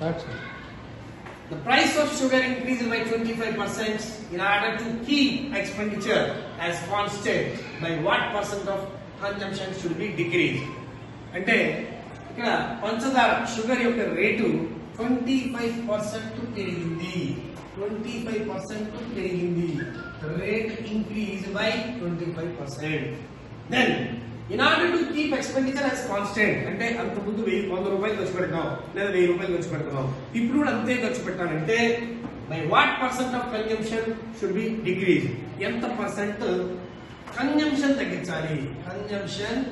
That's it. The price of sugar increased by 25% in order to keep expenditure as constant. By what percent of consumption should be decreased? అంటే ఇక్కడ పంచదార sugar యొక్క rate twenty five percent పెరిగింది twenty five percent పెరిగింది rate increase by twenty five percent then in order to keep expenditure as constant అంటే అంత ముందు వెయ్యి వంద రూపాయలు ఖర్చు పెడతాం లేదా వెయ్యి రూపాయలు ఖర్చు పెడుతున్నాం ఇప్పుడు కూడా అంతే ఖర్చు పెట్టాలంటే by what percent of consumption should be decrease ఎంత పర్సెంట్ కన్జంప్షన్ తగ్గించాలి కన్జంప్షన్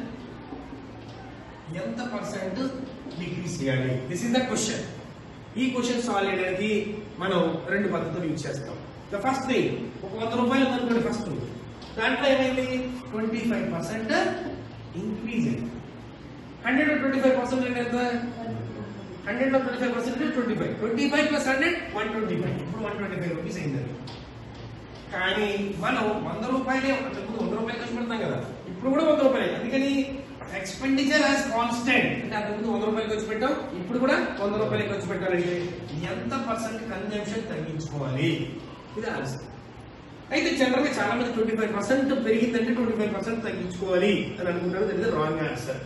ఎంత పర్సెంట్ డిక్రీజ్ చేయాలి దిస్ ఇస్ ద క్వశ్చన్ ఈ క్వశ్చన్ సాల్వ్ చేయడానికి మనం రెండు పద్ధతులు యూజ్ చేస్తాం ద ఫస్ట్ థింగ్ ఒక వంద రూపాయలు ఉందనుకోండి ఫస్ట్ దాంట్లో ఏమైంది ట్వంటీ ఫైవ్ పర్సెంట్ ఇంక్రీజ్ అయింది హండ్రెడ్ ట్వంటీ ఫైవ్ పర్సెంట్ అంటే ఎంత హండ్రెడ్ లో twenty five percent twenty five twenty five plus hundred one twenty five ఇప్పుడు వన్ ట్వంటీ ఫైవ్ రూపీస్ అయింది అది. కానీ మనం వంద రూపాయలే అంతకుముందు వంద రూపాయలు ఖర్చు పెడతాం కదా ఇప్పుడు కూడా వంద రూపాయలే అందుకని ఎక్స్పెండిచర్ యాజ్ కాన్స్టెంట్ అంటే అంతకుముందు వంద రూపాయలు ఖర్చు పెట్టాం ఇప్పుడు కూడా వంద రూపాయలు ఖర్చు పెట్టాలంటే ఎంత పర్సెంట్ కన్జంప్షన్ తగ్గించుకోవాలి ఇది ఆన్సర్ అయితే జనరల్ గా చాలా మంది ట్వంటీ ఫైవ్ పర్సెంట్ పెరిగిందంటే ట్వంటీ ఫైవ్ పర్సెంట్ తగ్గించుకోవాలి అని అనుకుంటారు that is wrong answer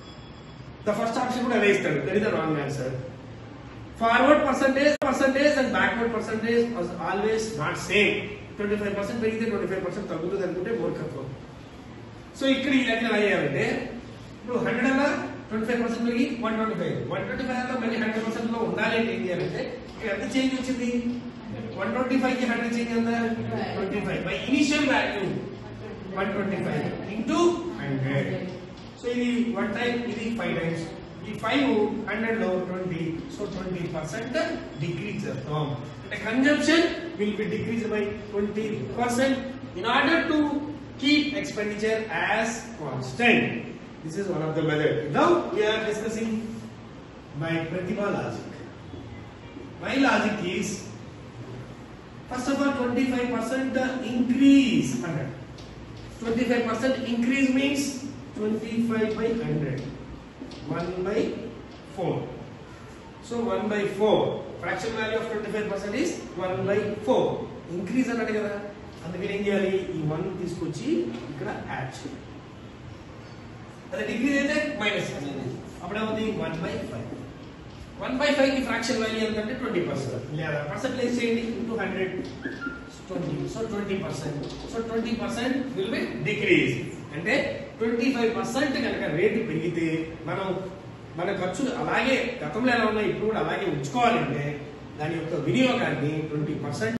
the first option కూడా అదే ఇస్తాడు that is wrong answer forward percentage percentage and backward percentage always not same twenty five percent పెరిగితే ట్వంటీ ఫైవ్ పర్సెంట్ తగ్గుతుంది అనుకుంటే మూర్ఖత్వం సో ఇక్కడ ఈ లెక్కన ఎలా చేయాలంటే ఇప్పుడు హండ్రెడ్ అలా ట్వంటీ ఫైవ్ పర్సెంట్ పెరిగి one twenty five one twenty five అలా మళ్ళీ హండ్రెడ్ పర్సెంట్ లో ఉండాలి అంటే ఏం చేయాలంటే ఇక్కడ ఎంత చేంజ్ వచ్చింది వన్ ట్వంటీ ఫైవ్ కి హండ్రెడ్ చేంజ్ ఎంత twenty five by initial value one twenty five into hundred so ఇది వన్ టైం ఇది ఫైవ్ టైమ్స్ ఈ ఫైవ్ హండ్రెడ్ లో twenty so twenty percent decrease చేస్తాం అంటే consumption will be decrease by twenty percent in order to keep expenditure as constant this is one of the method now we are discussing my Pratibha logic my logic is first of all twenty five percent increase hundred 25% increase means 25 by 100. 1 by 4. So 1 by 4. Fraction value of 25% is 1 by 4. Increase అన్నాడు కదా అందుకని ఏం చేయాలి ఈ 1 తీసుకొచ్చి ఇక్కడ add చేయాలి అదే డిగ్రీ అయితే మైనస్ అప్పుడేముంది 1 బై 5 వన్ బై ఫైవ్ కి ఫ్రాక్షన్ వాల్యూ ఎంతంటే ట్వంటీ పర్సెంట్ లేదా పర్సెంటేజ్ చేయండి into hundred twenty so twenty percent so twenty percent will be decrease అంటే ట్వంటీ ఫైవ్ పర్సెంట్ కనుక రేటు పెరిగితే మనం మన ఖర్చులు అలాగే గతంలో ఎలా ఉన్నాయి ఇప్పుడు కూడా అలాగే ఉంచుకోవాలంటే దాని యొక్క వినియోగాన్ని ట్వంటీ పర్సెంట్